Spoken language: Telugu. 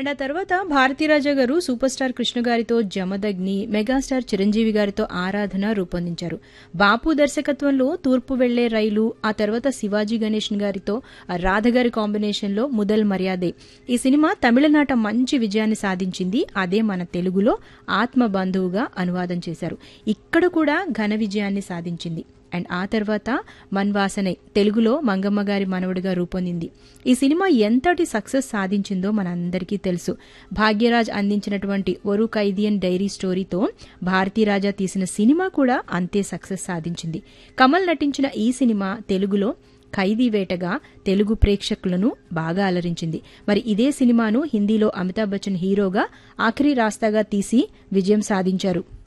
అండ్ ఆ తర్వాత భారతీరాజా గారు సూపర్ స్టార్ కృష్ణ గారితో జమదగ్ని మెగాస్టార్ చిరంజీవి గారితో ఆరాధన రూపొందించారు బాపు దర్శకత్వంలో తూర్పు వెళ్లే రైలు ఆ తర్వాత శివాజీ గణేషన్ గారితో రాధగారి కాంబినేషన్లో ముదల్ మర్యాదే ఈ సినిమా తమిళనాట మంచి విజయాన్ని సాధించింది అదే మన తెలుగులో ఆత్మ బంధువుగా అనువాదం చేశారు ఇక్కడ కూడా ఘన విజయాన్ని సాధించింది అండ్ ఆ తర్వాత మన్వాసనై తెలుగులో మంగమ్మ గారి మనవడిగా రూపొందింది ఈ సినిమా ఎంతటి సక్సెస్ సాధించిందో మనందరికీ తెలుసు భాగ్యరాజ్ అందించినటువంటి ఒరు ఖైదియన్ డైరీ స్టోరీతో భారతీరాజా తీసిన సినిమా కూడా అంతే సక్సెస్ సాధించింది కమల్ నటించిన ఈ సినిమా తెలుగులో ఖైదీ వేటగా తెలుగు ప్రేక్షకులను బాగా అలరించింది మరి ఇదే సినిమాను హిందీలో అమితాబ్ బచ్చన్ హీరోగా ఆఖరి రాస్తాగా తీసి విజయం సాధించారు